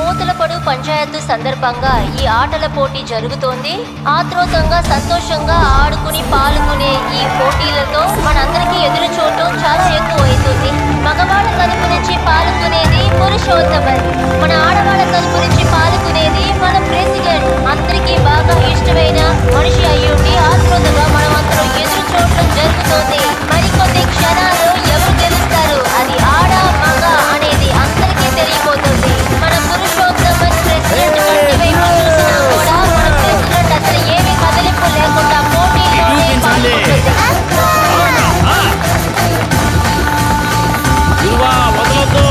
మూతలపడు పంచాయత్ సందర్భంగా ఈ ఆటల పోటీ జరుగుతోంది ఆత్రోతంగా సంతోషంగా ఆడుకుని పాల్గొనే ఈ పోటీలతో మనందరికీ ఎదురు చూడటం చాలా ఎక్కువ అవుతుంది మగవాళ్ళ తరపు నుంచి పాల్గొనేది పురుషోత్తమన్ మన ఆడవాళ్ళ తరపు నుంచి పాల్గొనేది మన ప్రెసిడెంట్ అందరికీ బాగా ఇష్టమైన మనిషి అయ్యుండి ఆత్రుతగా మనం అందరం ఎదురు చూడటం జరుగుతోంది మరికొద్ది క్షణాలు ఎవరు గెలుస్తారు అది ఆడ మగ అనేది అందరికీ తెలియబోతుంది మన పురుషోత్తమన్ ప్రెసిడెంట్ వంటి వైపు చూసినా కూడా మన ప్రెసిడెంట్ అసలు ఏమీ కదిలింపు లేకుండా పోటీలోనే పాల్గొంటుంది యువా వదలొద్దు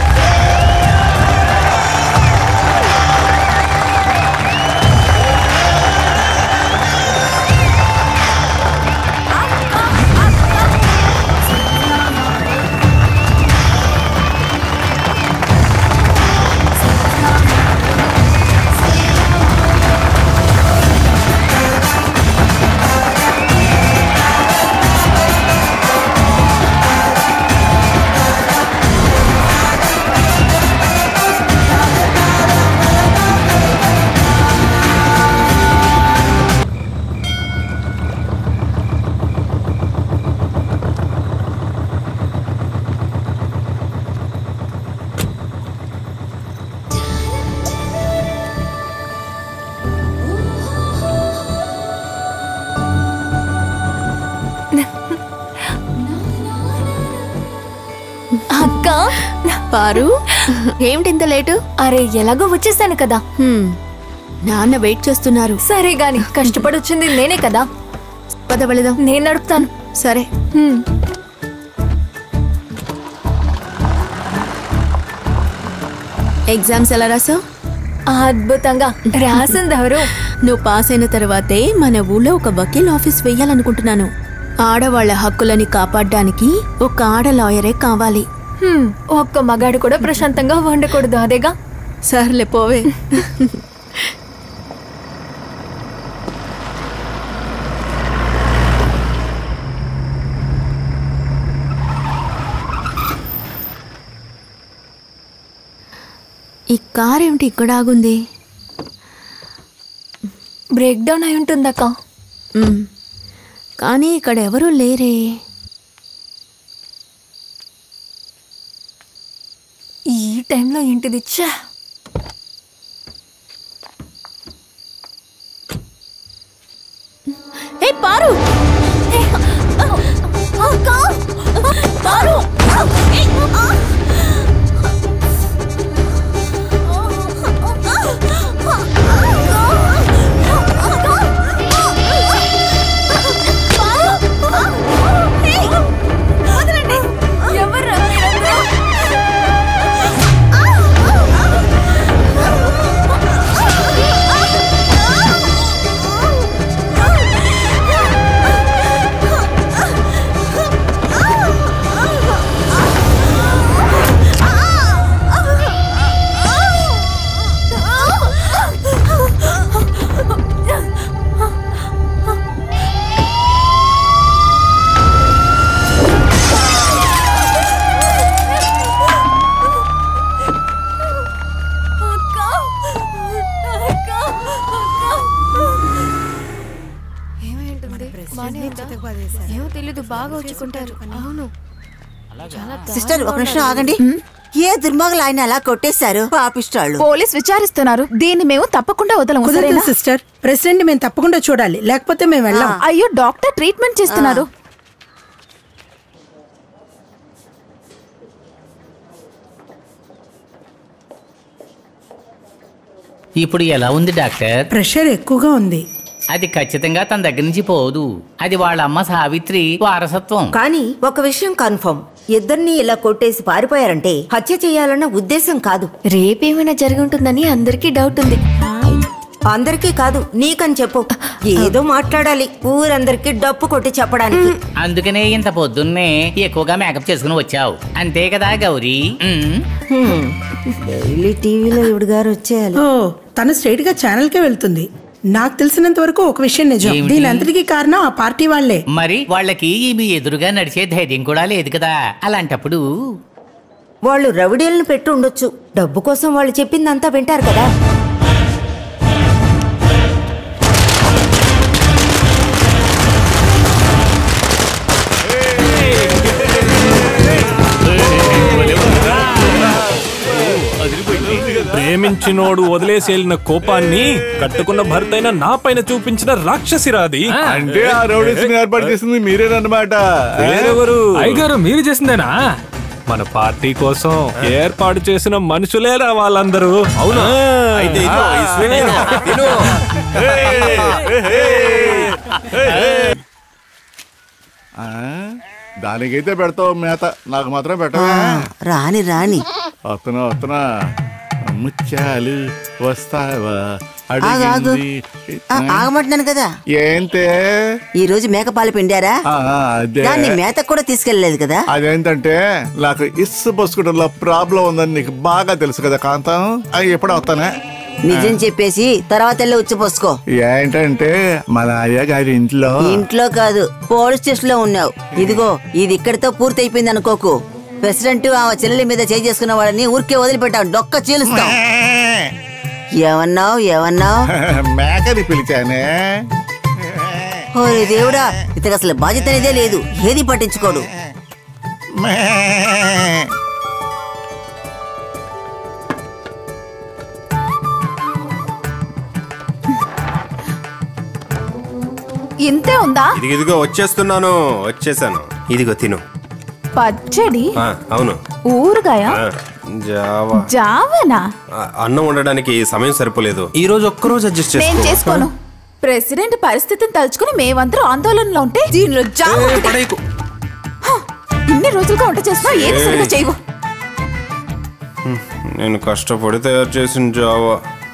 అక్క పారు ఏమిటి ఇంత లేటు అరే ఎలాగో వచ్చేసాను కదా హ్మ్, నాన్న వెయిట్ చేస్తున్నారు సరే గాని కష్టపడి వచ్చింది నేనే కదా పద వెళదాం నేను నడుపుతాను సరే హ్మ్. ఎగ్జామ్స్ ఎలా రాసావు అద్భుతంగా రాసింది ఎవరు నువ్వు పాస్ అయిన తర్వాతే మన ఊళ్ళో ఒక వకీల్ ఆఫీస్ వెయ్యాలనుకుంటున్నాను ఆడవాళ్ల హక్కులని కాపాడడానికి ఒక ఆడ లాయరే కావాలి హ్మ్, ఒక్క మగాడు కూడా ప్రశాంతంగా వండకూడదు అదేగా సర్లే పోవే ఈ కార్ ఏమిటి ఇక్కడ ఆగుంది బ్రేక్ డౌన్ అయి ఉంటుందక్క మ్, కానీ ఇక్కడ ఎవరూ లేరే ఈ టైంలో ఏంటిది ఛా! ఏ పారు పారు! ఎవర్రా మీరందరూ? ఏమో తెలీదు బాగా వచ్చుకుంటారు అవును సిస్టర్ ఒక నిమిషం ఆగండి ఏ దుర్మార్గులు ఆయన అలా కొట్టేశారు పాపిష్టాళ్ళు పోలీస్ విచారిస్తున్నారు దీన్ని మేము తప్పకుండా వదలము కుదరదు సరేనా? సిస్టర్ ప్రెసిడెంట్ మేము తప్పకుండా చూడాలి లేకపోతే మేము వెళ్ళాం అయ్యో డాక్టర్ ట్రీట్మెంట్ చేస్తున్నారు ఇప్పుడు ఎలా ఉంది డాక్టర్ ప్రెషర్ ఎక్కువగా ఉంది అది ఖచ్చితంగా తన దగ్గర నుంచి పోదు అది వాళ్ళ అమ్మ సావిత్రి వారసత్వం కానీ ఒక విషయం కన్ఫర్మ్ ఇద్దరిని ఇలా కొట్టేసి పారిపోయారంటే హత్య చేయాలన్న ఉద్దేశం కాదు రేపేమైనా జరిగి ఉంటుందని అందరికీ డౌట్ ఉంది అందరికీ కాదు నీకని చెప్పు ఏదో మాట్లాడాలి ఊరందరికీ డప్పు కొట్టి చెప్పడానికి అందుకనే ఇంత పొద్దున్నే ఎక్కువగా మేకప్ చేసుకుని వచ్చావు అంతే కదా గౌరీ ఉమ్. హ్మ్. డైలీ టీవీలో ఇవిడు గారు వచ్చేయాలి ఓ తను స్ట్రైట్ గా ఛానల్ కే వెళ్తుంది నాకు తెలిసినంత వరకు ఒక విషయం నిజం ఏమిటి? దీని అంతటికీ కారణం ఆ పార్టీ వాళ్లే మరి వాళ్ళకి మీ ఎదురుగా నడిచే ధైర్యం కూడా లేదు కదా అలాంటప్పుడు వాళ్ళు రవిడీలను పెట్టి ఉండొచ్చు డబ్బు కోసం వాళ్ళు చెప్పిందంతా వింటారు కదా ప్రేమించినోడు వదిలేసి వెళ్ళిన కోపాన్ని కట్టుకున్న భర్తైన నా పైన చూపించిన రాక్షసిరాది అంటే ఆ రౌడీస్ ఏర్పాటు చేసింది మీరేనమాట వేరెవరు అయ్యగారు మీరు చేసిందేనా మన పార్టీ కోసం ఏర్పాటు చేసిన మనుషులేరా వాళ్ళందరూ అవునా అయితే ఇదిగో, ఈ స్వీట్ తిను, తిను. దానికైతే పెడతావు మేత నాకు మాత్రం పెట్టవా రాని రాని వస్తున్నా వస్తున్నా ముత్యాలు వస్తావా ఆగు, ఆగు. అడిగింది ఆ, ఆగమంటున్నాను కదా ఏంటే ఈ రోజు మేకపాలు పిండారా ఆ, అదే దాన్ని మేతకు కూడా తీసుకెళ్లలేదు కదా అదేంటంటే నాకు ఇస్సు పోసుకోవడంలో ప్రాబ్లం ఉందని నీకు బాగా తెలుసు కదా కాంతం అవి ఎప్పుడు వస్తానే నిజం చెప్పేసి తర్వాత వెళ్ళి వచ్చి పోసుకో ఏంటంటే మన అయ్య గారి ఇంట్లో ఇంట్లో కాదు పోలీస్ స్టేషన్ లో ఉన్నావు ఇదిగో ఇది ఇక్కడితో పూర్తి అయిపోయింది అనుకోకు ప్రెసిడెంట్ ఆ చెల్లెలి మీద చేయి చేసుకున్న వాళ్ళని ఊరికే వదిలిపెట్టాం డొక్క చీలుస్తాం ఏమన్నావు ఏమన్నావు మేకని పిలిచానే ఓరే దేవుడా ఇతనికి అసలు బాధ్యత అనేదే లేదు ఏది పట్టించుకోడు ఇంతే ఉందా ఇదిగో ఇదిగో వచ్చేస్తున్నాను వచ్చేసాను ఇదిగో తిను పచ్చడి ఆ, అవును ఊరుగాయ ఆ, జావా జావనా ఆ, అన్నం ఉండడానికి సమయం సరిపోలేదు ఈ రోజు ఒక్కరోజు అడ్జస్ట్ నేను చేసుకో చేసుకోను ప్రెసిడెంట్ పరిస్థితిని తలుచుకుని మేమందరం ఆందోళనలో ఉంటే దీనిలో జావ ఏ, ఒకటి. పడేయకు. హ, ఇన్ని రోజులుగా వంట చేసినా ఏది సరిగా చేయవు నేను కష్టపడి తయారు చేసిన జావా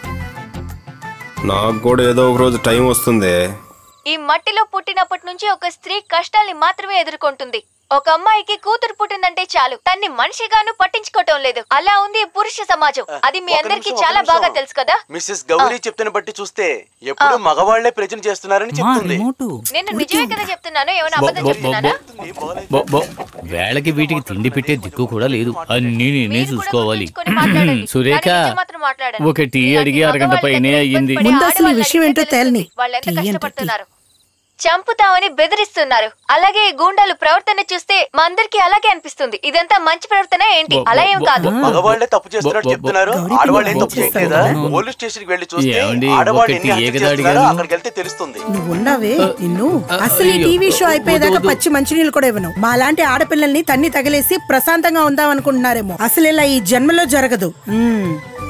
నాకు కూడా ఏదో ఒక రోజు టైం వస్తుంది ఈ మట్టిలో పుట్టినప్పటి నుంచి ఒక స్త్రీ కష్టాల్ని మాత్రమే ఎదుర్కొంటుంది ఒక అమ్మాయికి కూతురు పుట్టిందంటే చాలు తన్ని మనిషిగాను పట్టించుకోవటం లేదు అలా ఉంది ఈ పురుష సమాజం అది మీ ఒక అందరికీ నిమిషం, చాలా ఒక బాగా నిమిషం. తెలుసు కదా మిస్సెస్ గౌరీ చెప్తున్న బట్టి చూస్తే ఎప్పుడు మగవాళ్లే ప్రజెంట్ చేస్తున్నారని చెప్తుంది నేను నిజమే కదా చెప్తున్నాను ఏమైనా అబద్ధం బొ- బొ- చెప్తున్నానా బొ- బొ- వేళకి వీటికి తిండి పెట్టే దిక్కు కూడా లేదు అన్నీ నేనే చూసుకోవాలి మాట్లాడండి. సురేఖ కానీ నిజం మాత్రం మాట్లాడండి. ఒక టీ అడిగి అరగంట పైనే అయ్యింది ముందు అసలు ఈ విషయం ఏంటో తేలని వాళ్ళు ఎంత కష్టపడుతున్నారు చంపుతామని బెదిరిస్తున్నారు అలాగే ఈ గూండాలు ప్రవర్తన చూస్తే మా అందరికి అలాగే అనిపిస్తుంది ఇదంతా మంచి ప్రవర్తన ఏంటి అలా ఏం కాదు మగవాళ్లే తప్పు చేస్తున్నట్టు బొ- బొ- చెప్తున్నారు గౌరీ ఆడవాళ్ళు ఏం పిల్ల తప్పు చేయట్లేదా చేస్తావా? పోలీస్ స్టేషన్ కి వెళ్లి చూస్తే ఏమండి, ఆడవాళ్ళు ఒకటి ఎన్ని హత్య ఏకదా చేస్తున్నారో అడిగాను. అక్కడికి వెళ్తే తెలుస్తుంది నువ్వు ఉన్నావే నిన్ను అసలు ఈ అయ్యో. టీవీ షో అయిపోయేదాకా వద్దు, వద్దు. పచ్చి మంచినీళ్ళు కూడా ఇవ్వను మాలాంటి ఆడపిల్లల్ని తన్ని తగిలేసి ప్రశాంతంగా ఉందాం అనుకుంటున్నారేమో అసలు ఇలా ఈ జన్మలో జరగదు మ్మ్.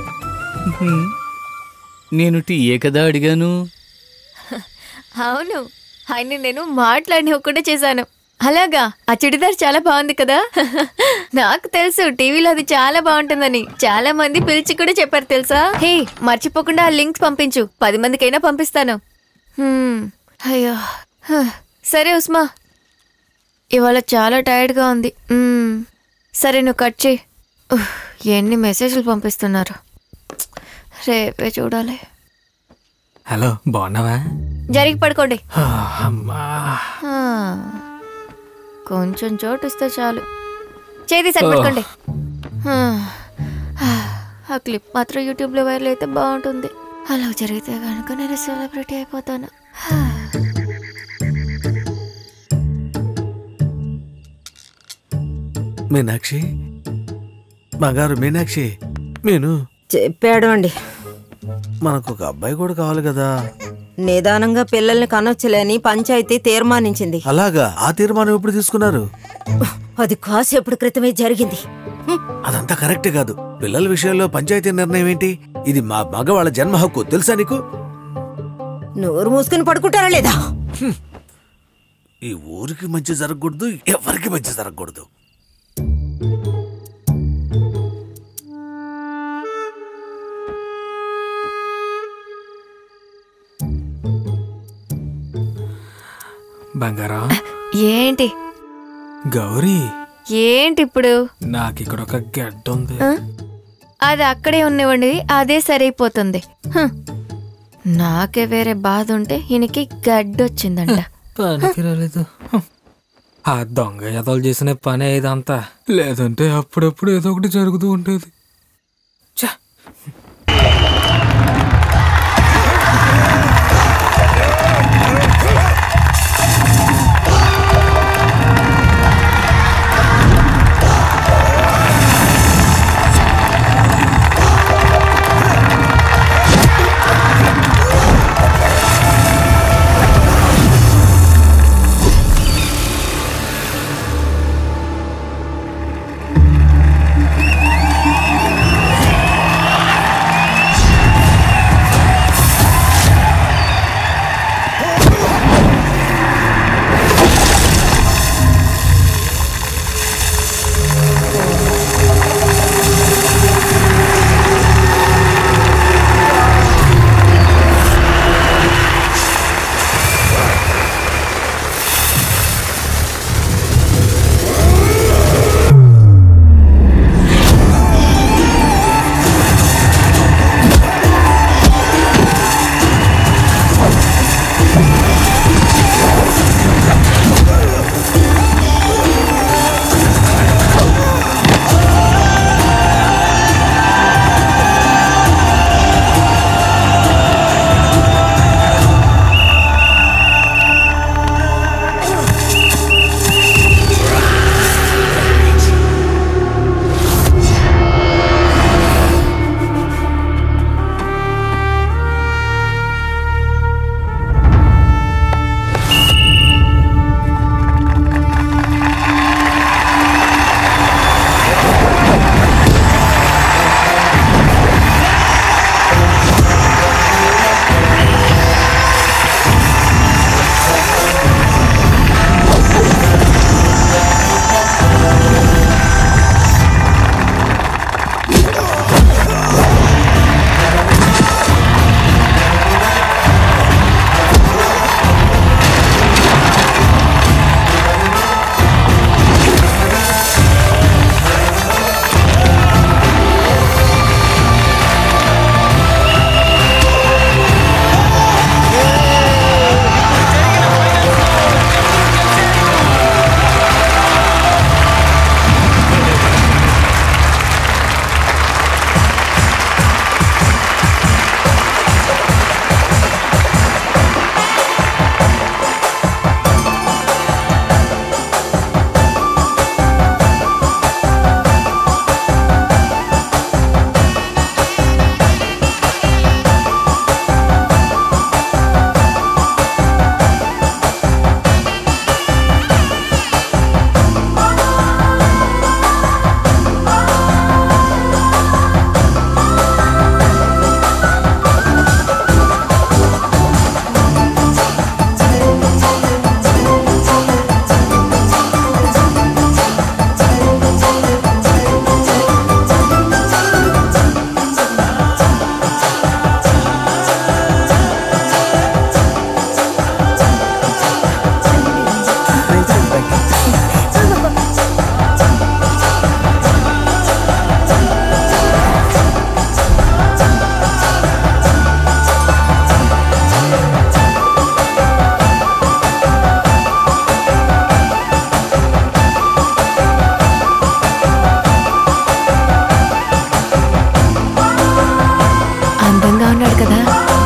నేను టీ ఏ కదా అడిగాను అవును ఆయన నేను మాట్లాడినవ్వకుండా చేశాను అలాగా ఆ చుడిదార్ చాలా బాగుంది కదా నాకు తెలుసు టీవీలో అది చాలా బాగుంటుందని చాలా మంది పిలిచి కూడా చెప్పారు తెలుసా హే మర్చిపోకుండా ఆ లింక్ పంపించు పది మందికైనా పంపిస్తాను హ్మ్, అయ్యో హ, సరే ఉస్మా ఇవాళ చాలా టైర్డ్గా ఉంది మ్మ్. సరే నువ్వు కట్ చేయి ఉఫ్, ఎన్ని మెసేజ్లు పంపిస్తున్నారు రేపే చూడాలి హలో బాగున్నావా జరిగి పడుకోండి అమ్మా ఆ, కొంచెం చోటు ఇస్తే చాలు చేతి సరిపెట్టుకోండి ఆ, ఆ క్లిప్ మాత్రం యూట్యూబ్లో వైరల్ అయితే బాగుంటుంది అలా జరిగితే కనుక నేను సెలబ్రిటీ అయిపోతాను మీనాక్షి బంగారు మీనాక్షి నేను చెప్పాడు అండి మనకు ఒక అబ్బాయి కూడా కావాలి కదా నిదానంగా పిల్లల్ని కనొచ్చులేని పంచాయతీ తీర్మానించింది అలాగా ఆ తీర్మానం ఎప్పుడు తీసుకున్నారు అది కాసేపటి క్రితమే జరిగింది అదంతా కరెక్ట్ కాదు పిల్లల విషయంలో పంచాయతీ నిర్ణయం ఏంటి ఇది మా మగవాళ్ళ జన్మ హక్కు తెలుసా నీకు నోరు మూసుకుని పడుకుంటారా లేదా ఈ ఊరికి మంచి జరగకూడదు ఎవరికి మంచి జరగకూడదు బంగారం ఏంటి గౌరీ ఏంటి ఇప్పుడు నాకు ఇక్కడ ఒక గడ్డ ఉంది ఆ? అది అక్కడే ఉన్నవండి అదే సరైపోతుంది హ్. నాకే వేరే బాధ ఉంటే ఈయనకి గడ్డొచ్చిందంట పనికి రాలేదు ఆ దొంగ ఎదలు చేసిన పనే ఇదంతా లేదంటే అప్పుడప్పుడు ఏదో ఒకటి జరుగుతూ ఉండేది ఛ! అందంగా ఉన్నాడు కదా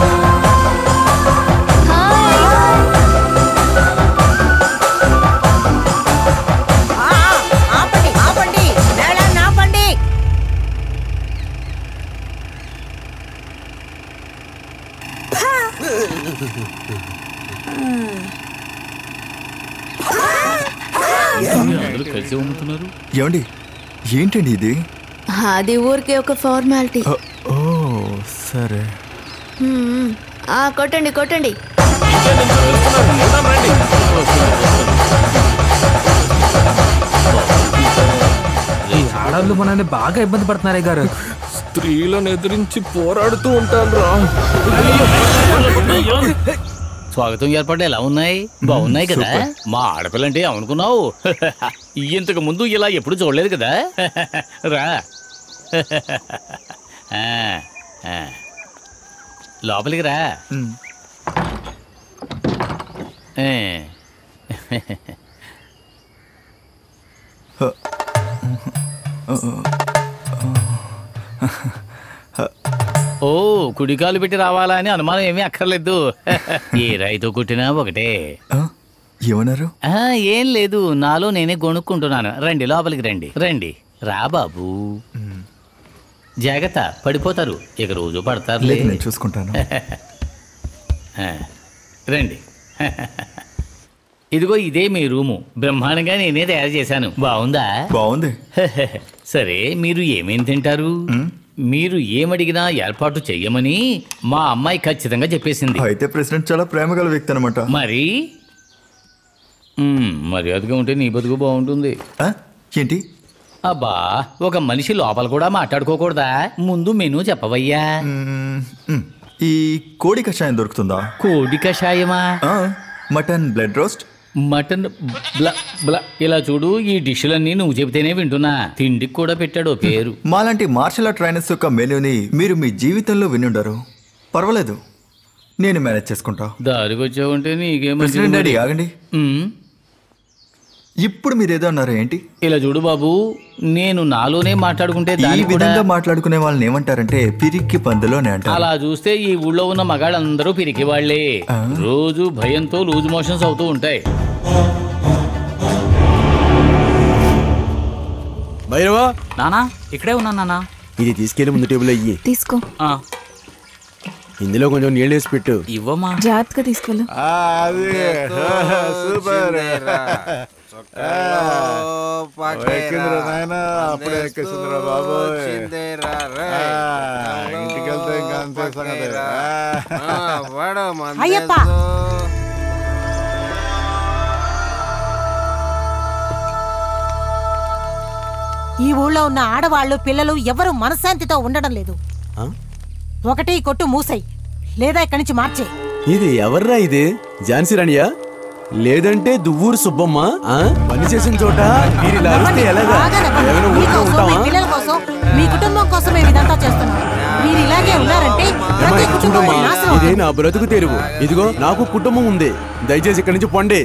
ఆపండి ఆపండి మేళాన్ని ఆపండి కలిసి అమ్ముతున్నారు ఏమండి ఏంటండి ఇది అది ఊరికే ఒక ఫార్మాలిటీ ఓ సరే హ్మ్. ఆ కొట్టండి కొట్టండి ఈ ఆడవాళ్ళు మనల్ని బాగా ఇబ్బంది పడుతున్నారే గారు స్త్రీలను ఎదిరించి పోరాడుతూ ఉంటాను రా స్వాగతం ఏర్పాట్లు ఎలా ఉన్నాయి బాగున్నాయి కదా మా ఆడపిల్లంటే ఏమనుకున్నావు ఇంతకు ముందు ఇలా ఎప్పుడు చూడలేదు కదా రా ఆ, ఆ. లోపలికి రా ఏ. ఓ కుడికాలు పెట్టి రావాలా అని అనుమానం ఏమీ అక్కర్లేదు ఏ రైతు కుట్టినా ఒకటే ఏమన్నారు ఆ, ఏం లేదు నాలో నేనే గొనుక్కుంటున్నాను రండి లోపలికి రండి రండి రా బాబు జాగ్రత్త పడిపోతారు ఇక రోజు పడతారు లేదు నేను చూసుకుంటాను రండి ఇదిగో ఇదే మీ రూము బ్రహ్మాండంగా నేనే తయారు చేశాను బాగుందా బాగుంది సరే మీరు ఏమేం తింటారు మీరు ఏమడిగినా ఏర్పాటు చెయ్యమని మా అమ్మాయి ఖచ్చితంగా చెప్పేసింది అయితే ప్రెసిడెంట్ చాలా ప్రేమ గల వ్యక్తి అనమాట మరి మ్మ్, మర్యాదగా ఉంటే నీ బతుకు బాగుంటుంది ఏంటి అబ్బా ఒక మనిషి లోపల కూడా మాట్లాడుకోకూడదా ముందు మెనూ చెప్పవయ్యా ఈ కోడి కషాయం దొరుకుతుందా కోడి కషాయమా మటన్ బ్లడ్ రోస్ట్ మటన్ బ్ల బ్ల ఇలా చూడు ఈ డిష్లన్నీ నువ్వు చెబితేనే వింటున్నా తిండికి కూడా పెట్టాడు ఓ పేరు మాలాంటి మార్షల్ ఆర్ట్ ట్రైనర్స్ యొక్క మెనూని మీరు మీ జీవితంలో వినుండరు పర్వాలేదు నేను మేనేజ్ చేసుకుంటా దారికి వచ్చావంటే నీకేం ప్రెసిడెంట్ డాడీ ఆగండి మ్మ్. ఇప్పుడు మీరు ఏదో అన్నారు ఏంటి ఇలా చూడు బాబు నేను నాలోనే మాట్లాడుకుంటే ఈ దానికి కూడా విధంగా మాట్లాడుకునే వాళ్ళని ఏమంటారంటే పిరికి పందులోనే అంటారు అలా చూస్తే ఈ ఊళ్ళో ఉన్న మగాళ్ళందరూ పిరికి వాళ్లే రోజు భయంతో లూజ్ మోషన్స్ అవుతూ ఉంటాయి భైరవా నానా ఇక్కడే ఉన్నా నానా ఇది తీసుకెళ్లి ముందు టేబుల్ అయ్యి తీసుకో ఇందులో కొంచెం నీళ్ళు వేసి పెట్టు ఇవ్వమా జాగ్రత్తగా తీసుకెళ్ళు అది సూపర్ ఎక్కిందిరా నాయన అప్పుడే ఎక్కేసిందిరా బాబు ఇంటికి వెళ్తే ఇంకా అంతే సంగతి అయ్యప్ప ఈ ఊళ్ళో ఉన్న ఆడవాళ్ళు పిల్లలు ఎవరు మనశ్శాంతితో ఉండడం లేదు ఆ? ఒకటి ఈ కొట్టు మూసై లేదా ఇక్కడి నుంచి మార్చే ఇది ఎవర్రా ఇది ఝాన్సీ రాణియా లేదంటే దువ్వూరు సుబ్బమ్మ ఆ? పని చేసిన చోట మీరు ఇలా అరిస్తే ఎలాగా ఏమైనా ఊరికే మీకోసం మీ ఉంటావా పిల్లల కోసం మీ కుటుంబం కోసం మేము ఇదంతా చేస్తున్నాం మీరు ఇలాగే ఉన్నారంటే ప్రతి ఏమ్మా, కుటుంబం చూడమ్మా నాశనం ఇదే నా బ్రతుకు తెరువు ఇదిగో నాకు కుటుంబం ఉంది దయచేసి ఇక్కడి నుంచి పొండి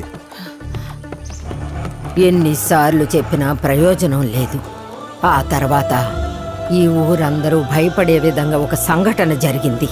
ఎన్నిసార్లు చెప్పినా ప్రయోజనం లేదు ఆ తర్వాత ఈ ఊరందరూ భయపడే విధంగా ఒక సంఘటన జరిగింది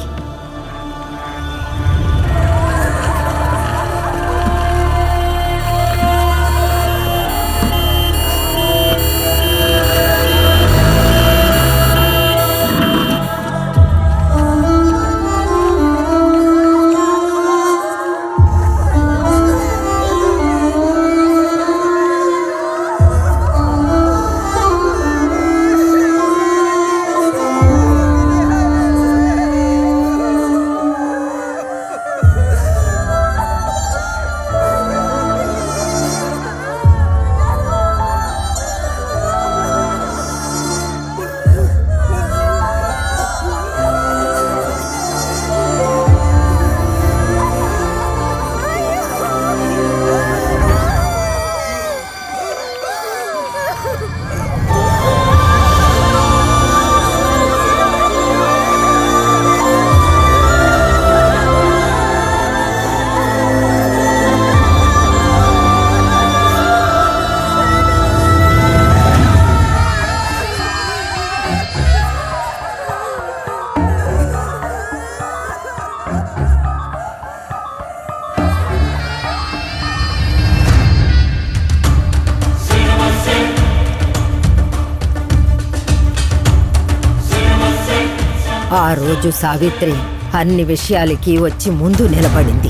ఆ రోజు సావిత్రి అన్ని విషయాలకి వచ్చి ముందు నిలబడింది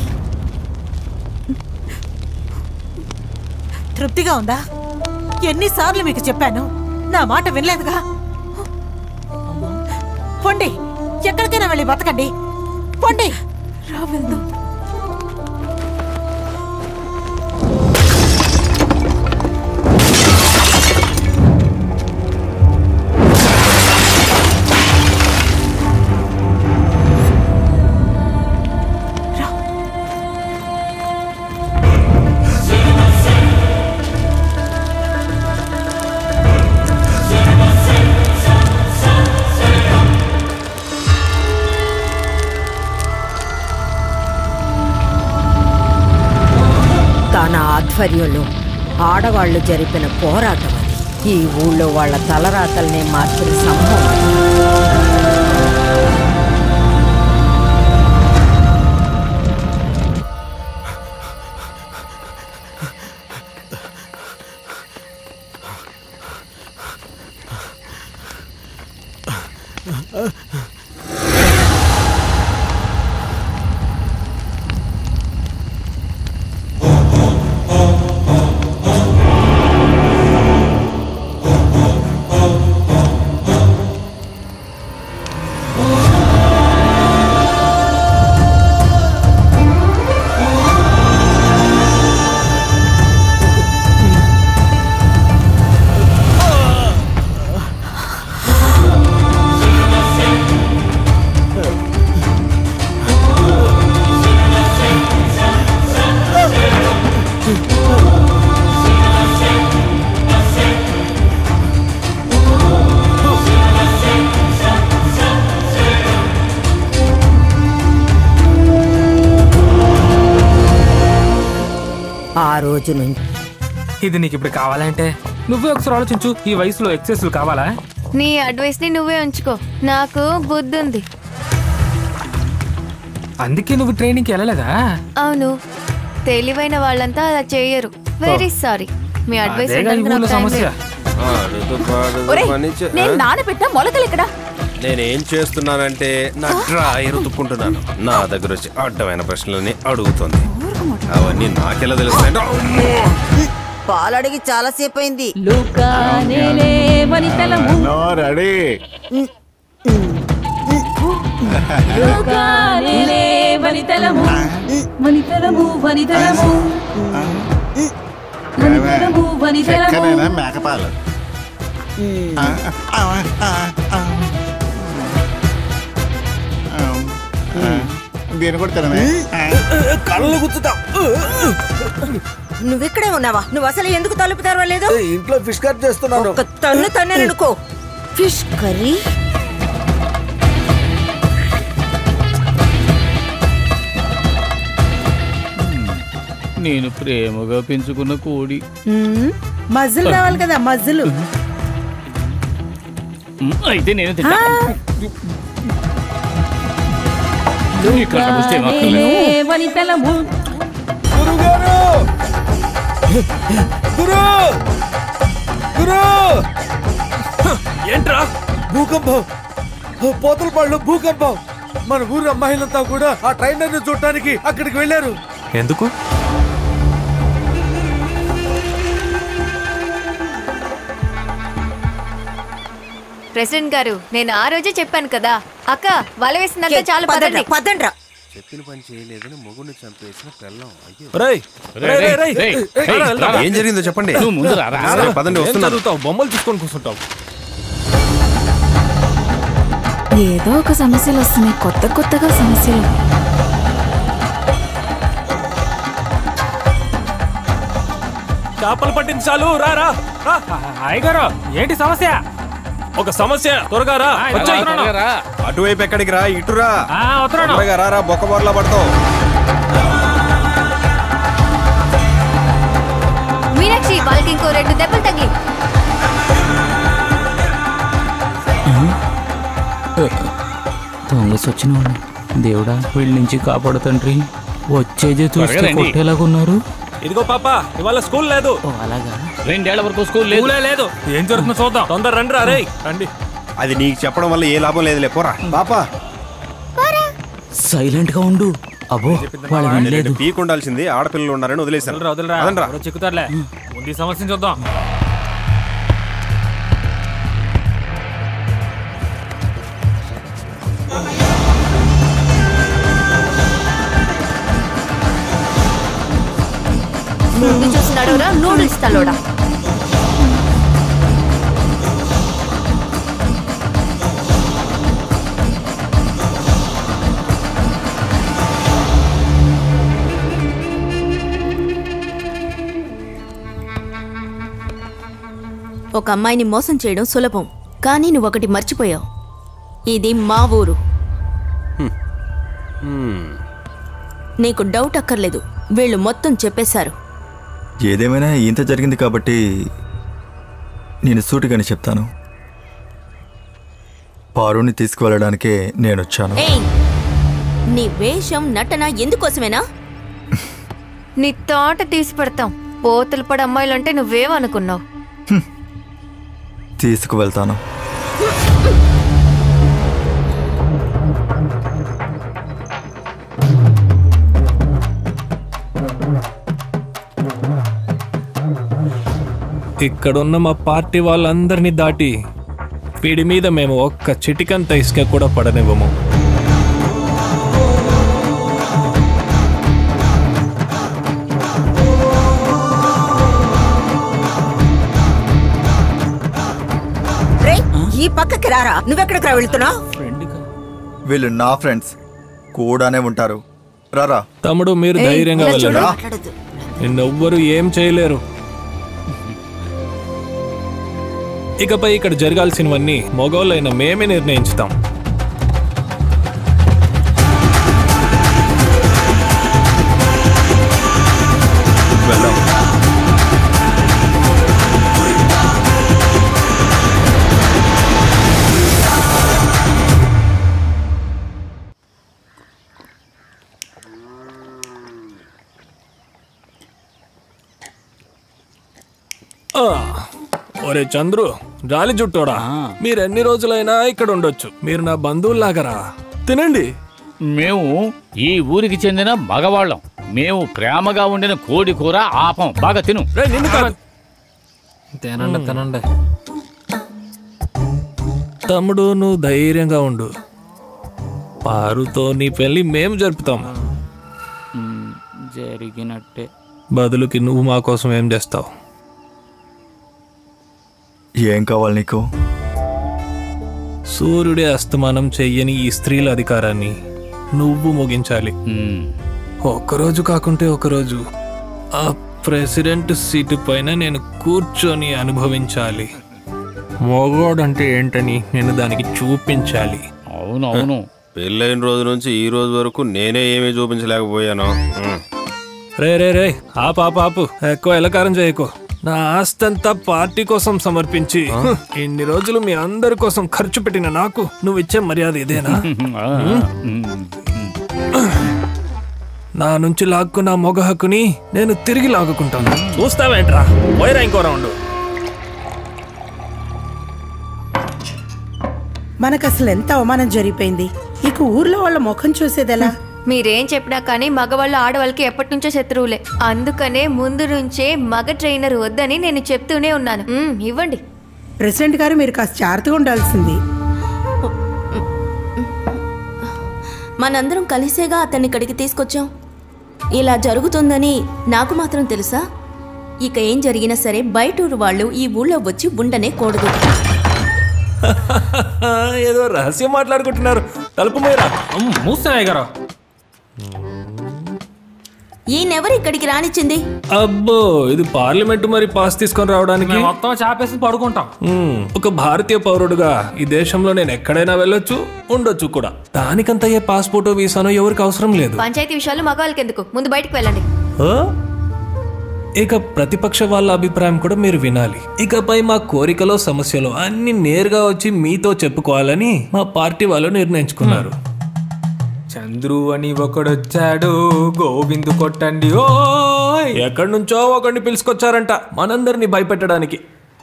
తృప్తిగా ఉందా ఎన్నిసార్లు మీకు చెప్పాను నా మాట వినలేదుగా పొండి ఎక్కడికైనా వెళ్ళి బతకండి పొండి రా వెళ్దాం తన ఆధ్వర్యంలో ఆడవాళ్లు జరిపిన పోరాటం అది ఈ ఊళ్ళో వాళ్ళ తలరాతల్ని మార్చిన సంభవం అది. ఆ రోజు నుంచి ఇది నీకు ఇప్పుడు కావాలంటే నువ్వే ఒకసారి ఆలోచించు ఈ వయసులో ఎక్సెస్లు కావాలా నీ అడ్వైస్ ని నువ్వే ఉంచుకో నాకు బుద్ధి ఉంది అందుకే నువ్వు ట్రైనింగ్కి వెళ్ళలేదా అవును తెలివైన వాళ్ళంతా అలా చేయరు వెరీ సారీ మీ అడ్వైస్ అదేగా ఈ ఊర్లో సమస్య ఒరేయ్, నేను నానబెట్టిన మొలకలు ఇక్కడ నేనేం చేస్తున్నానంటే నా డ్రాయి రుతుక్కుంటున్నాను నా దగ్గర వచ్చి అడ్డమైన ప్రశ్నలని అడుగుతుంది అవన్నీ నాకెలా తెలుస్తాయంటే అమ్మో! పాలు అడిగి చాలా సేపు అయింది నో రెడీ ఎక్కడైనా మేకపాలు ఆ, ఆ, ఆ, ఆ. ఆ, దీన్ని కూడా తినమే కళ్ళు గుర్తుతాం నువ్విక్కడే ఉన్నావా నువ్వు అసలు ఎందుకు తలుపు తెరవలేదు ఇంట్లో ఫిష్ కట్ చేస్తున్నాను ఒక తన్ను తన్నాననుకో ఫిష్ కర్రీ నేను ప్రేమగా పెంచుకున్న కోడి మజ్జులు రావాలి కదా మజ్జులు మ్, అయితే నేను తింటా ఇక్కడ వస్తే ఏం అక్కర్లేదు. గురు గురు ఏంట్రా భూకంపం పోతల పళ్ళు భూకంపం మన ఊరు అమ్మాయిలంతా కూడా ఆ ట్రైనర్ ని చూడటానికి అక్కడికి వెళ్ళారు ఎందుకు ప్రెసిడెంట్ గారు నేను ఆ రోజే చెప్పాను కదా అక్క వల వేసిందంతా చాలు పదండ్రా, పదండి పదండ్రా చెప్పిన పని చేయలేదని మొగుడిని చంపేసిన పెళ్ళం అయ్యో రేయ్, రేయ్, రేయ్, రేయ్, రేయ్, రేయ్, రేయ్, రా, రా, ఏం జరిగిందో చెప్పండి నువ్వు ముందు రా, రా, సరే, రా. పదండి ఏం వస్తున్నారు చదువుతావు బొమ్మలు చూసుకొని కూర్చుంటావు ఏదో ఒక సమస్యలు వస్తున్నాయి కొత్త కొత్తగా సమస్యలు చేపలు పట్టింది చాలు రా రా రా. అయ్యగారు ఏంటి సమస్య ఒక సమస్య త్వరగా రా వచ్చేయ్. అటువైపు ఎక్కడికి రా ఇటురా ఆ, వస్తున్నాను. తొందరగా రా రా బొక్క బొర్లా పడతావు మీనాక్షి వాళ్ళకి ఇంకో రెండు దెబ్బలు తగిలి దొంగ సచ్చినోడు దేవుడా వీళ్ళ నుంచి కాపాడు తండ్రి వచ్చేదే చూస్తే త్వరగా రండి. కొట్టేలాగున్నారు ఇదిగో పాప ఇవాళ స్కూల్ లేదు అలాగా రెండేళ్ల వరకు స్కూల్ లేదు స్కూలే లేదు ఏం జరుగుతుందో చూద్దాం తొందర రండి రా రే రండి అది నీకు చెప్పడం వల్ల ఏ లాభం లేదులే పోరా పాపా సైలెంట్ గా ఉండు అబ్బో వాళ్ళు వినలేదు పీక్ ఉండాల్సింది ఆడపిల్లలు ఉన్నారని వదిలేశాను వదలరా వదలరా అదనరా ఎవరో చిక్కుతారులే ముందు ఈ సమస్యను చూద్దాం ముందు చూస్తున్నాడు రా నూడిల్స్ తలోడా ఒక అమ్మాయిని మోసం చేయడం సులభం కానీ నువ్వు ఒకటి మర్చిపోయావు ఇది మా ఊరు నీకు డౌట్ అక్కర్లేదు వీళ్ళు మొత్తం చెప్పేశారు ఏదేమైనా ఇంత జరిగింది కాబట్టి నేను సూటిగానే చెప్తాను పారుని తీసుకువెళ్ళడానికే నేను వచ్చాను ఏయ్ నీ వేషం నటన ఎందుకోసమేనా నీ తోట తీసి పెడతాం పోతులు పడి అమ్మాయిలంటే నువ్వేమనుకున్నావు తీసుకువెళ్తాను ఇక్కడున్న మా పార్టీ వాళ్ళందరినీ దాటి వీడి మీద మేము ఒక్క చిటికంత ఇసుక కూడా పడనివ్వము రే ఈ పక్కకి రారా నువ్వెక్కడికి రా వెళ్తున్నావు వీళ్ళు నా ఫ్రెండ్స్ కూడానే ఉంటారు రారా తమ్ముడు మీరు ఏయ్, ధైర్యంగా ఇలా చూడు. వెళ్ళండి నిన్నెవ్వరు ఏం చేయలేరు ఇకపై ఇక్కడ జరగాల్సినవన్నీ మగవాళ్ళైన మేమే నిర్ణయించుతాం వెళ్దాం ఆ, ఒరే చంద్రు జాలి జుట్టోడా మీరు ఎన్ని రోజులైనా ఇక్కడ ఉండొచ్చు మీరు నా బంధువుల్లాగరా తినండి మేము ఈ ఊరికి చెందిన మగవాళ్ళం మేము ప్రేమగా ఉండిన కోడి కూర ఆపం బాగా తిను నిన్ను కాదు తినండి తినండి తమ్ముడు నువ్వు ధైర్యంగా ఉండు పారుతో నీ పెళ్లి మేము జరుపుతాం జరిగినట్టే బదులుకి నువ్వు మా కోసం ఏం చేస్తావు ఏం కావాలి నీకు సూర్యుడే అస్తమానం చెయ్యని ఈ స్త్రీల అధికారాన్ని నువ్వు ముగించాలి ఒక్కరోజు కాకుంటే ఒకరోజు ఆ ప్రెసిడెంట్ సీటు పైన నేను కూర్చొని అనుభవించాలి మోగోడంటే ఏంటని నేను దానికి చూపించాలి అవునవును పెళ్ళైన రోజు నుంచి ఈ రోజు వరకు నేనే ఏమీ చూపించలేకపోయాను ఉమ్. రే రే రే ఆ పాప ఆపు ఎక్కువ ఎలకారం చేయకు నా ఆస్తంతా పార్టీ కోసం సమర్పించి ఇన్ని రోజులు మీ అందరి కోసం ఖర్చు పెట్టిన నాకు నువ్వు ఇచ్చే మర్యాద ఇదేనా నా నుంచి లాక్కున్న మొగ హక్కుని నేను తిరిగి లాగుకుంటాను చూస్తావేంట్రా పోయిరా ఇంకో రౌండ్ మనకు అసలు ఎంత అవమానం జరిగిపోయింది ఇక ఊర్లో వాళ్ళ ముఖం చూసేదెలా మీరేం చెప్పినా కానీ మగవాళ్ళు ఆడవాళ్ళకి ఎప్పటి నుంచో శత్రువులే అందుకనే ముందు నుంచే మగ ట్రైనర్ వద్దని నేను చెప్తూనే ఉన్నాను మ్మ్, ఇవ్వండి ప్రెసిడెంట్ గారు మీరు కాస్త జాగ్రత్తగా ఉండాల్సింది మనందరం కలిసేగా అతన్ని ఇక్కడికి తీసుకొచ్చాం ఇలా జరుగుతుందని నాకు మాత్రం తెలుసా ఇక ఏం జరిగినా సరే బయటూరు వాళ్ళు ఈ ఊళ్ళో వచ్చి ఉండనే కూడదు ఏదో రహస్యం మాట్లాడుకుంటున్నారు తలుపు మీరా మూసాయి గారా ఈయనెవరు ఇక్కడికి రానిచ్చింది అబ్బో ఇది పార్లమెంట్ మరి పాస్ తీసుకొని రావడానికి మొత్తం చాపేసి పడుకుంటాం మ్మ్. ఒక భారతీయ పౌరుడుగా ఈ దేశంలో నేను ఎక్కడైనా వెళ్ళొచ్చు ఉండొచ్చు కూడా దానికంత ఏ పాస్పోర్ట్ వీసానో ఎవరికి అవసరం లేదు పంచాయతీ విషయాలు మగవాళ్ళకి ఎందుకు ముందు బయటకు వెళ్ళండి ఆ? ఇక ప్రతిపక్ష వాళ్ళ అభిప్రాయం కూడా మీరు వినాలి ఇకపై మా కోరికలో సమస్యలు అన్ని నేరుగా వచ్చి మీతో చెప్పుకోవాలని మా పార్టీ వాళ్ళు నిర్ణయించుకున్నారు చంద్రు అని ఒకడొచ్చాడు గోవిందు కొట్టండి ఓ ఎక్కడి నుంచో ఒకరిని పిలుచుకొచ్చారంట మనందరినీ భయపెట్టడానికి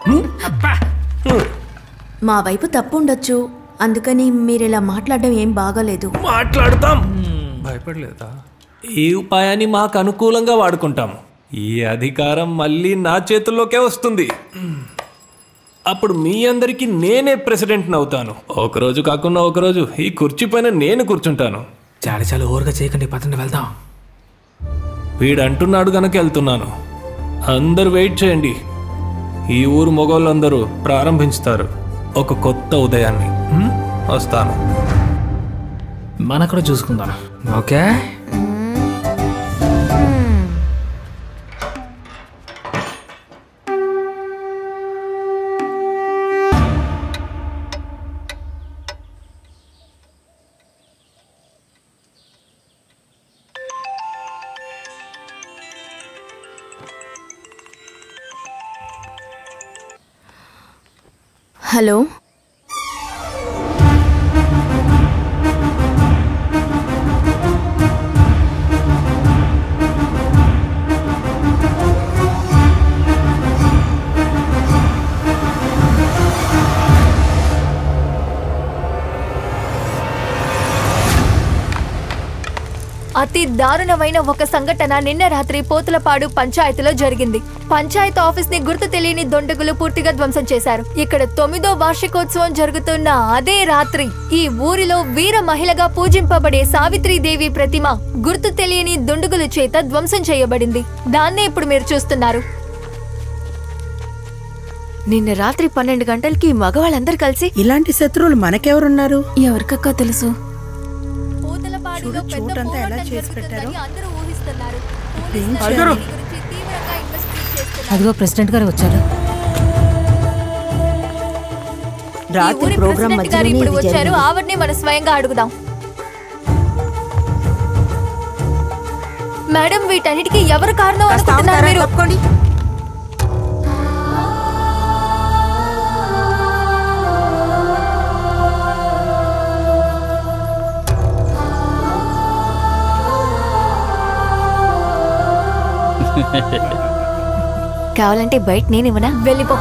మా వైపు తప్పు ఉండొచ్చు అందుకని మీరు ఇలా మాట్లాడడం ఏం బాగాలేదు మాట్లాడతాం భయపడలేదా ఈ ఉపాయాన్ని మాకు అనుకూలంగా వాడుకుంటాం ఈ అధికారం మళ్ళీ నా చేతుల్లోకే వస్తుంది అప్పుడు మీ అందరికీ నేనే ప్రెసిడెంట్ అవుతాను ఒకరోజు కాకుండా ఒకరోజు ఈ కుర్చీ పైన నేను కూర్చుంటాను చాలా చాలా ఓరగా చేయకండి పదండి వెళ్దాం వీడు అంటున్నాడు గనక వెళ్తున్నాను అందరు వెయిట్ చేయండి ఈ ఊరు మొగోళ్ళందరూ ప్రారంభించుతారు ఒక కొత్త ఉదయాన్ని హ్మ్? వస్తాను మన కూడా చూసుకుందాం ఓకే హలో అతి దారుణమైన ఒక సంఘటన నిన్న రాత్రి పోతులపాడు పంచాయతీలో జరిగింది పంచాయత్ ఆఫీస్ ని గుర్తు తెలియని దొండగులు పూర్తిగా ధ్వంసం చేశారు ఇక్కడ తొమ్మిదో వార్షికోత్సవం జరుగుతున్న అదే రాత్రి ఈ ఊరిలో వీర మహిళగా పూజింపబడే సావిత్రీదేవి ప్రతిమ గుర్తు తెలియని దుండగుల చేత ధ్వంసం చేయబడింది దాన్నే ఇప్పుడు మీరు చూస్తున్నారు నిన్న రాత్రి పన్నెండు గంటలకి మగవాళ్ళందరూ కలిసి ఇలాంటి శత్రువులు మనకెవరున్నారు ఎవరికక్క తెలుసు చూడు చోటంతా ఎలా చేసి పెట్టారో ఏం అయ్యగారు. అదిగో ప్రెసిడెంట్ గారు వచ్చారు ఈ రాత్రి ఊరి ప్రోగ్రాం ప్రెసిడెంట్ గారు మధ్యలోనే ఇప్పుడు ఇది వచ్చారు జరిగింది. ఆవిడని మనం స్వయంగా అడుగుదాం మేడం వీటన్నిటికీ ఎవరు కారణం అనుకుంటున్నారు మీరు కావాలంటే బయట నేనివ్వనా వెళ్ళిపో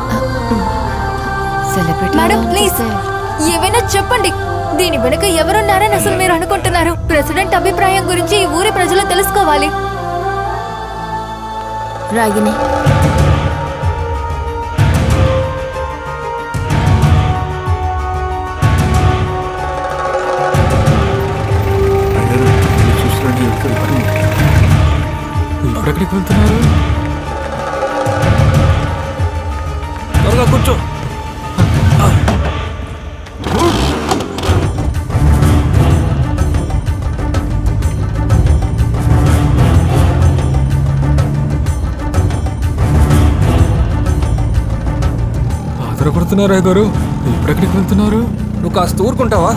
మేడం ప్లీజ్ ఏవైనా చెప్పండి దీని వెనుక ఎవరున్నారని అసలు మీరు అనుకుంటున్నారు ప్రెసిడెంట్ అభిప్రాయం గురించి ఈ ఊరి ప్రజలు తెలుసుకోవాలి రాగిని ఎక్కడికి వెళ్తున్నారు త్వరగా కూర్చో ఆధారపడుతున్నారా గారు ఎక్కడెక్కడికి వెళ్తున్నారు నువ్వు కాస్త ఊరుకుంటావా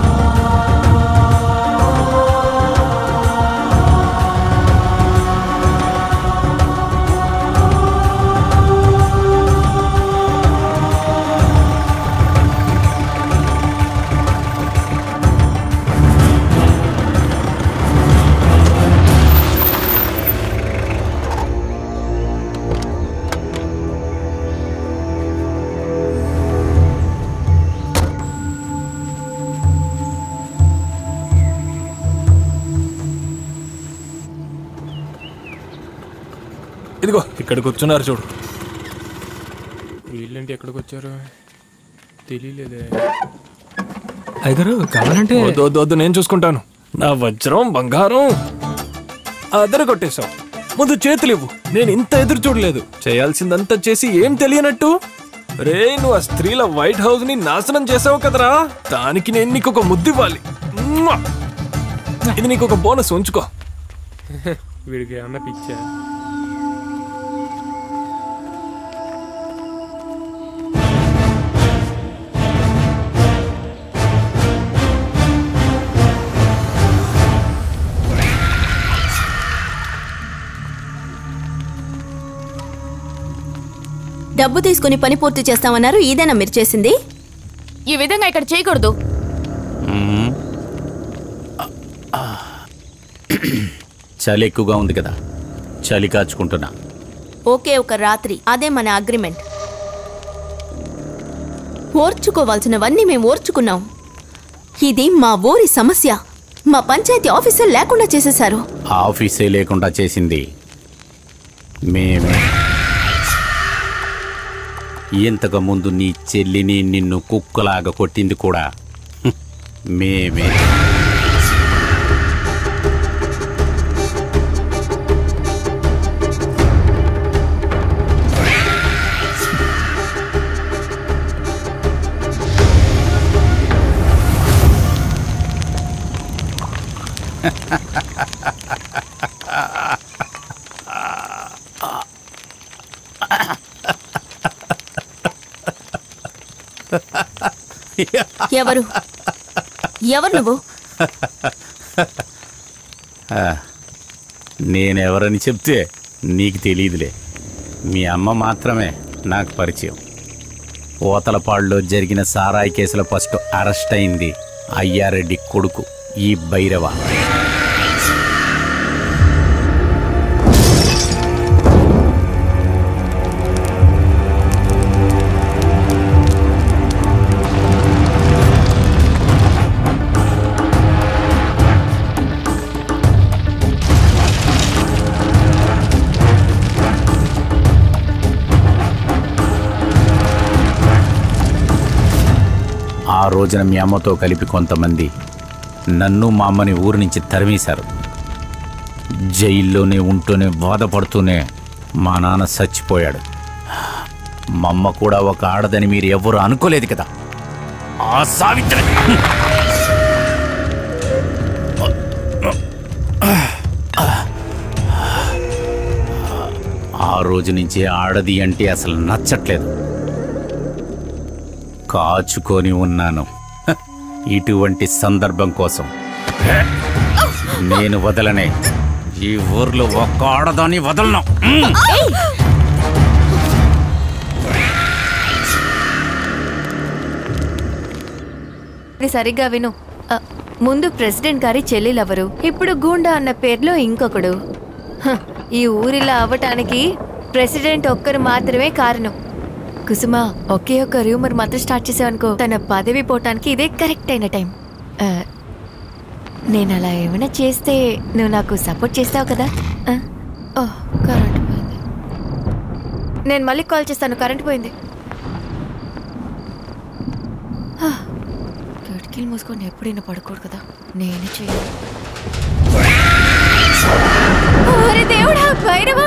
ఇదిగో ఇక్కడ కూర్చున్నారు చూడు వీళ్ళేంటి ఎక్కడికి వచ్చారు తెలియలేదే అయ్యగారు కావాలంటే వద్దు వద్దు వద్దు నేను చూసుకుంటాను నా వజ్రం బంగారం అదరు కొట్టేశావు ముందు చేతులు ఇవ్వు నేను ఇంత ఎదురు చూడలేదు చేయాల్సిందంతా చేసి ఏం తెలియనట్టు రే నువ్వు ఆ స్త్రీల వైట్ హౌస్ ని నాశనం చేసావు కదరా దానికి నేను నీకు ఒక ముద్దు ఇవ్వాలి మ్వా! ఇది నీకు ఒక బోనస్ ఉంచుకో వీడికి అన్న పిచ్చా డబ్బు తీసుకుని పని పూర్తి చేస్తామన్నారు ఇదేనా మీరు చేసింది ఈ విధంగా ఇక్కడ చేయకూడదు మ్మ్. చలి ఎక్కువగా ఉంది కదా చలి కాచుకుంటున్నా ఓకే ఒక రాత్రి అదే మన అగ్రిమెంట్ ఓర్చుకోవాల్సినవన్నీ మేము ఓర్చుకున్నాం ఇది మా ఊరి సమస్య మా పంచాయతీ ఆఫీసర్ లేకుండా చేసేశారు ఆఫీసే లేకుండా చేసింది మేమే ఇంతకు ముందు నీ చెల్లిని నిన్ను కుక్కలాగా కొట్టింది కూడా హ్మ్, మేమే ఎవరు ఎవరు నువ్వు ఆ, నేనెవరని చెప్తే నీకు తెలియదులే మీ అమ్మ మాత్రమే నాకు పరిచయం కోతలపాడులో జరిగిన సారాయి కేసులో ఫస్ట్ అరెస్ట్ అయింది అయ్యారెడ్డి కొడుకు ఈ భైరవ ఆ రోజున మీ అమ్మతో కలిపి కొంతమంది నన్ను మా అమ్మని ఊరి నుంచి తరిమేశారు జైల్లోనే ఉంటూనే బాధపడుతూనే మా నాన్న చచ్చిపోయాడు మా అమ్మ కూడా ఒక ఆడదని మీరు ఎవరు అనుకోలేదు కదా ఆ సావిత్రి ఆ రోజు నుంచి ఆడది అంటే అసలు నచ్చట్లేదు కాచుకొని ఉన్నాను హ, ఇటువంటి సందర్భం కోసం నేను వదలనే ఈ ఊర్లో ఒక్క ఆడదాన్ని వదలను మ్. ఇది సరిగ్గా విను ఆ, ముందు ప్రెసిడెంట్ గారి చెల్లెలెవరు ఇప్పుడు గూండా అన్న పేర్లో ఇంకొకడు హ, ఈ ఊరిలా అవ్వటానికి ప్రెసిడెంట్ ఒక్కరు మాత్రమే కారణం కుసుమ ఒకే ఒక్క రూమర్ మాత్రం స్టార్ట్ చేసావనుకో తన పదవి పోవటానికి ఇదే కరెక్ట్ అయిన టైం ఆ, నేను అలా ఏమైనా చేస్తే నువ్వు నాకు సపోర్ట్ చేస్తావు కదా ఆ? ఓ కరెంట్ పోయింది నేను మళ్ళీ కాల్ చేస్తాను కరెంట్ పోయింది ఆ, కిటికీలు మూసుకొని ఎప్పుడైనా పడుకోడు కదా నేనే చేయాలి ఓరి దేవుడా భైరవా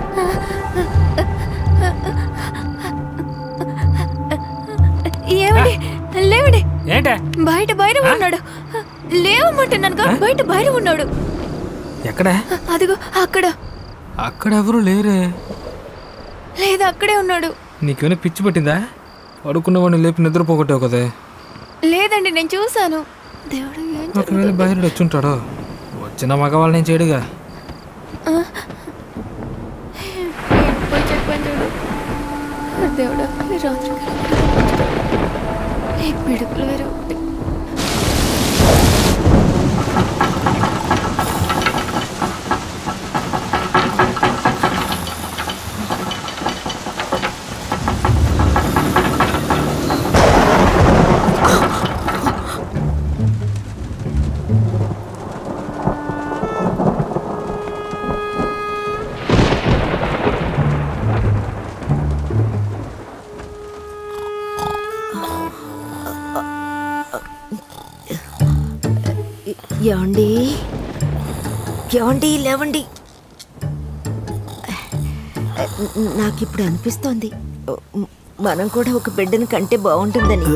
ఏమండి లేవండి ఏంటే బయట భైరవ ఉన్నాడు లేవమంటున్నాను కదా బయట భైరవ ఉన్నాడు ఎక్కడ అదిగో అక్కడ అక్కడ ఎవరు లేరే లేదు అక్కడే ఉన్నాడు నీకేమైనా పిచ్చి పట్టిందా పడుకున్నవాడిని లేపి నిద్రపోగొట్టావు కదే లేదండి నేను చూశాను దేవుడు ఏం ఒకవేళ బయట వచ్చుంటాడు వచ్చిన మగవాళ్ళని చేయడుగా ఆ? పోయి చెప్పాను చూడు దేవుడా ఈ రాత్రి ఈ పిడుపులు వేరే ఒకటి ఏమండి ఏమండి లేవండి నాకు ఇప్పుడు అనిపిస్తోంది మనం కూడా ఒక బిడ్డను కంటే బాగుంటుందని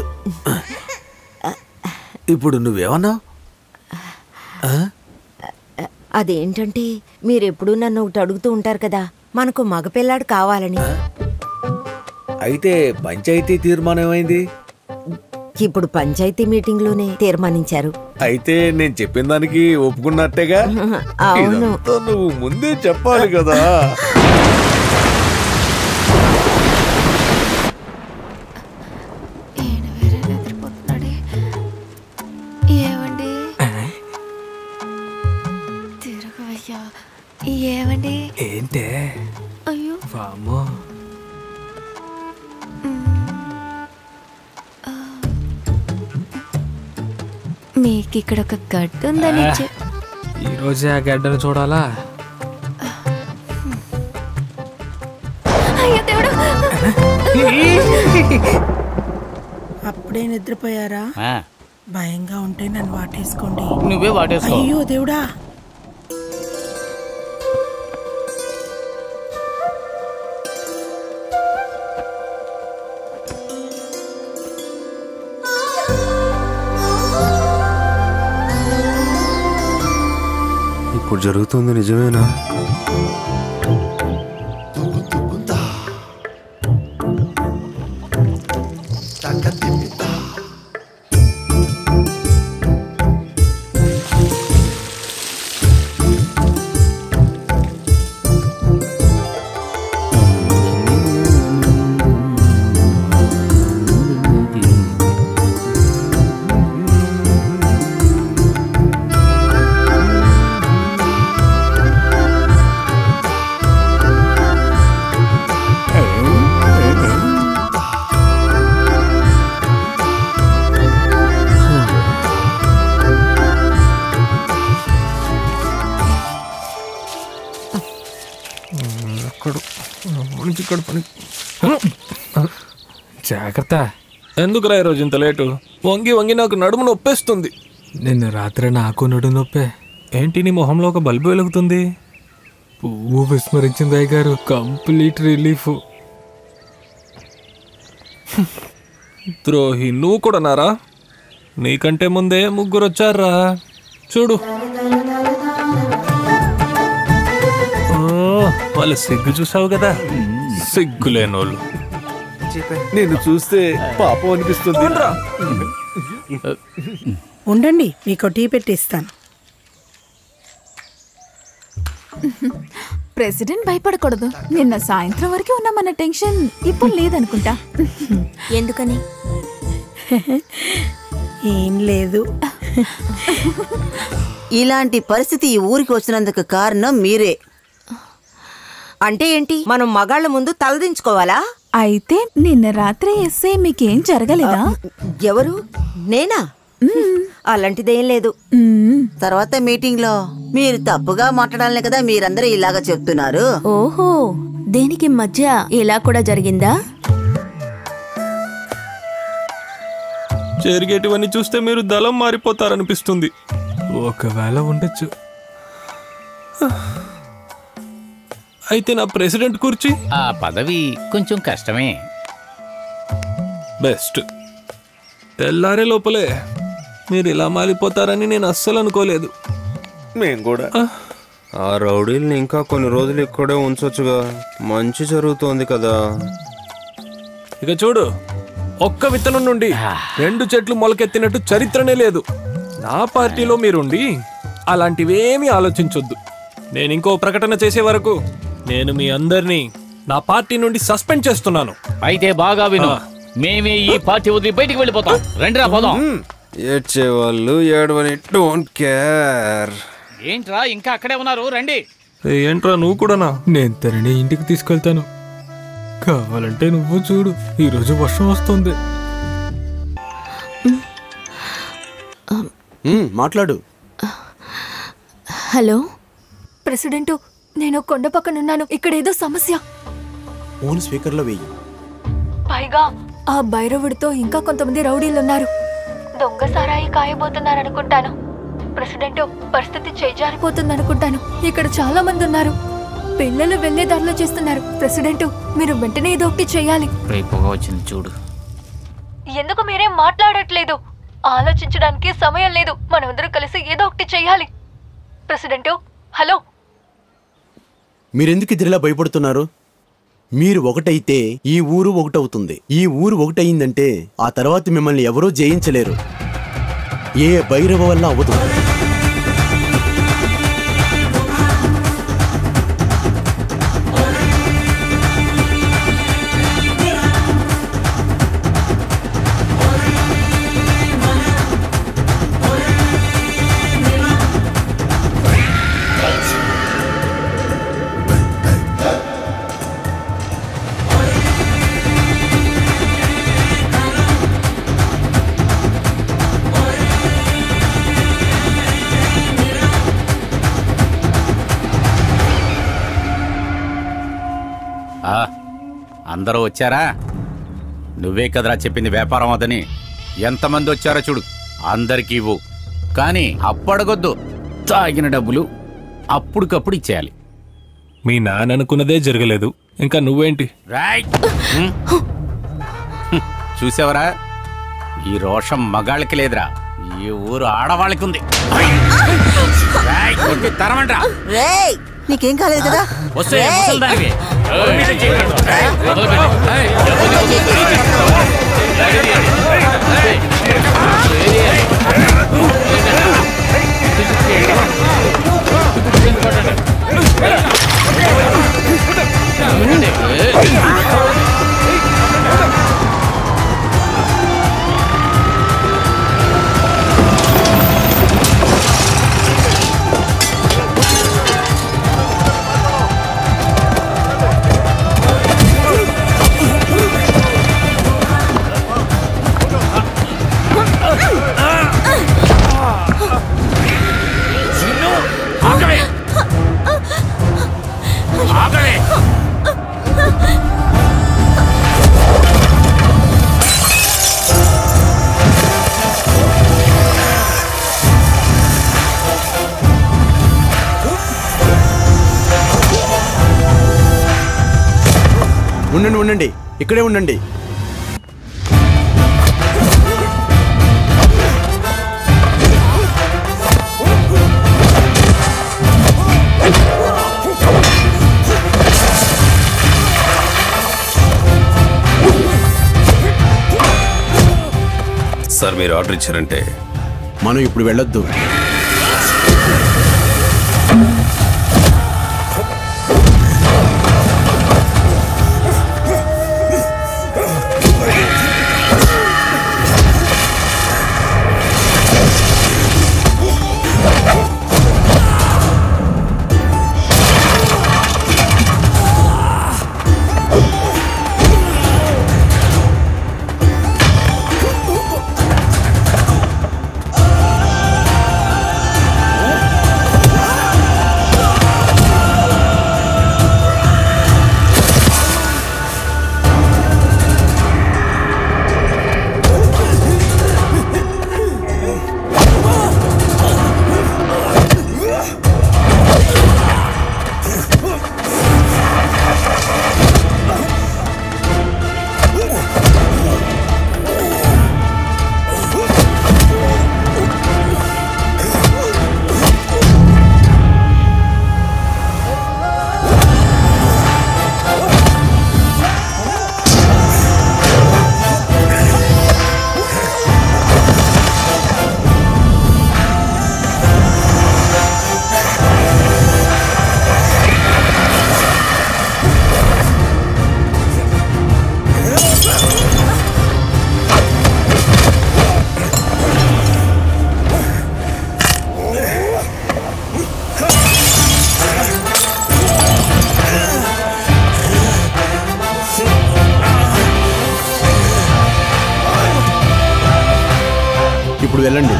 ఇప్పుడు నువ్వేమన్నావు అదేంటంటే మీరెప్పుడూ నన్ను ఒకటి అడుగుతూ ఉంటారు కదా మనకు మగపిల్లాడు కావాలని అయితే పంచాయతీ తీర్మానం ఏమైంది ఇప్పుడు పంచాయతీ మీటింగ్లోనే తీర్మానించారు అయితే నేను చెప్పిన దానికి ఒప్పుకున్నట్టేగా అవును. ఇదంతా నువ్వు ముందే చెప్పాలి కదా ఈయన వేరే నిద్రపోతున్నాడే ఏమండి తిరగవయ్యా ఏమండి ఏంటే అయ్యో వామ్మో మీకు ఇక్కడ ఒక గడ్డ ఉందని ఆ. చెప్- ఈ రోజే ఆ గడ్డను చూడాలా అయ్యో దేవుడు అప్పుడే నిద్రపోయారా ఆ, భయంగా ఉంటే నన్ను వాటేసుకోండి నువ్వే వాటేసుకో అయ్యో దేవుడా ఇప్పుడు జరుగుతుంది నిజమేనా కడుపు నుంచి కడుపు నుంచి జాగ్రత్త ఎందుకురా ఈరోజు ఇంత లేటు వంగి వంగి నాకు నడుము నొప్పేస్తుంది నిన్న రాత్రి నాకు నడు నొప్పే ఏంటి నీ మొహంలో ఒక బల్బు వెలుగుతుంది పువ్వు విస్మరించింది అయ్య గారు కంప్లీట్ రిలీఫ్ ద్రోహి నువ్వు కూడా నారా నీకంటే ముందే ముగ్గురు వచ్చారా చూడు ఓ, వాళ్ళ సిగ్గు చూసావు కదా సిగ్గులేనోళ్ళు నేను చూస్తే పాపం అనిపిస్తుంది ఉండండి మీకు టీ పెట్టిస్తాను ప్రెసిడెంట్ భయపడకూడదు నిన్న సాయంత్రం వరకు ఉన్న మన టెన్షన్ ఇప్పుడు లేదనుకుంటా ఎందుకని ఏం లేదు ఇలాంటి పరిస్థితి ఈ ఊరికి వచ్చినందుకు కారణం మీరే అంటే ఏంటి మనం మగాళ్ళ ముందు తలదించుకోవాలా అయితే నిన్న రాత్రి ఎస్ఐ మీకేం జరగలేదా ఎవరు నేనా అలాంటిదేం లేదు తర్వాత మీటింగ్ లో మీరు తప్పుగా మాట్లాడాలనే కదా మీరందరూ ఇలాగా చెప్తున్నారు ఓహో దేనికి మధ్య ఇలా కూడా జరిగిందా జరిగేటివన్నీ చూస్తే మీరు దళం మారిపోతారనిపిస్తుంది ఒకవేళ ఉండొచ్చు అయితే నా ప్రెసిడెంట్ కుర్చీ ఆ పదవి కొంచెం కష్టమే బెస్ట్ తెల్లారే లోపలే మీరు ఇలా మారిపోతారని నేను అస్సలు అనుకోలేదు మేము కూడా ఆ రౌడీల్ని ఇంకా కొన్ని రోజులు ఇక్కడే ఉంచొచ్చుగా మంచి జరుగుతోంది కదా ఇక చూడు ఒక్క విత్తనం నుండి రెండు చెట్లు మొలకెత్తినట్టు చరిత్రనే లేదు నా పార్టీలో మీరుండి అలాంటివేమీ ఆలోచించొద్దు నేను ఇంకో ప్రకటన చేసే వరకు నేను మీ అందరినీ నా పార్టీ నుండి సస్పెండ్ చేస్తున్నాను అయితే బాగా విను మేమే ఈ పార్టీ వదిలి బయటికి వెళ్ళిపోతాం రండిరా పోదాం ఏడ్చే వాళ్ళు ఏడవని డోంట్ కేర్ ఏంట్రా ఇంకా అక్కడే ఉన్నారు రండి ఏంట్రా నువ్వు కూడానా నేను తనని ఇంటికి తీసుకెళ్తాను కావాలంటే నువ్వు చూడు ఈరోజు వర్షం వస్తుంది మాట్లాడు హలో ప్రెసిడెంట్ నేను కొండ పక్కనున్నాను ఇక్కడ ఏదో సమస్య ఫోన్ స్పీకర్లో వెయ్యి పైగా ఆ భైరవుడితో ఇంకా కొంతమంది రౌడీలున్నారు దొంగ సారాయి కాయబోతున్నారు అనుకుంటాను ప్రెసిడెంట్ పరిస్థితి చేజారిపోతుంది అనుకుంటాను ఇక్కడ చాలా మంది ఉన్నారు పిల్లలు వెళ్లే దారిలో చేస్తున్నారు ప్రెసిడెంట్ మీరు వెంటనే ఏదో ఒకటి చేయాలి రేపు వచ్చింది చూడు ఎందుకు మీరేం మాట్లాడట్లేదు ఆలోచించడానికి సమయం లేదు మనమందరం కలిసి ఏదో ఒకటి చేయాలి ప్రెసిడెంట్ హలో మీరెందుకు ఇదిలా భయపడుతున్నారు మీరు ఒకటైతే ఈ ఊరు ఒకటవుతుంది ఈ ఊరు ఒకటయిందంటే ఆ తర్వాత మిమ్మల్ని ఎవరూ జయించలేరు ఏ భైరవ వల్ల అవ్వదు ఆ, అందరూ వచ్చారా నువ్వే కదరా చెప్పింది వ్యాపారం అదని ఎంతమంది వచ్చారో చూడు అందరికీ ఇవ్వు కానీ అప్పడగొద్దు తాగిన డబ్బులు అప్పుడుకప్పుడు ఇచ్చేయాలి మీ నాన్న అనుకున్నదే జరగలేదు ఇంకా నువ్వేంటి రాయ్ హ్మ్. హ్మ్. చూసావరా ఈ రోషం మగాళ్ళకి లేదురా ఈ ఊరు ఆడవాళ్ళకి ఉంది రాయ్, కొట్టి తరమండ్రా రేయ్ నీకేం కాలేదు కదా వస్తే రేయ్! ముసల్దానివి. ఎవరి మీద చేయి పెట్టు. ఏయ్, వదిలిపెట్టు. ఏయ్, ఉండండి ఉండండి ఇక్కడే ఉండండి సార్ మీరు ఆర్డర్ ఇచ్చారంటే మనం ఇప్పుడు వెళ్ళొద్దు ఇప్పుడు వెళ్ళండి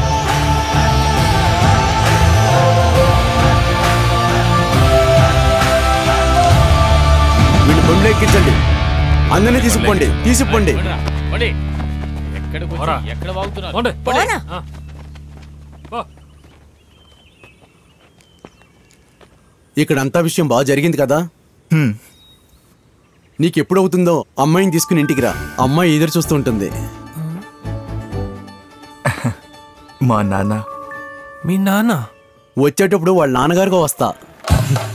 వీళ్ళు బండ్లు ఎక్కించండి అందరినీ తీసుకుపోండి తీసుకుపోండి పోండి. ఎక్కడికి వచ్చి ఎక్కడ వాగుతున్నారు పోండి. ఇక్కడ అంతా విషయం బాగా జరిగింది కదా నీకు ఎప్పుడు అవుతుందో అమ్మాయిని తీసుకుని ఇంటికి రా అమ్మాయి ఎదురు చూస్తూ ఉంటుంది మా నాన్న మీ నాన్న వచ్చేటప్పుడు వాళ్ళ నాన్నగారుగా వస్తా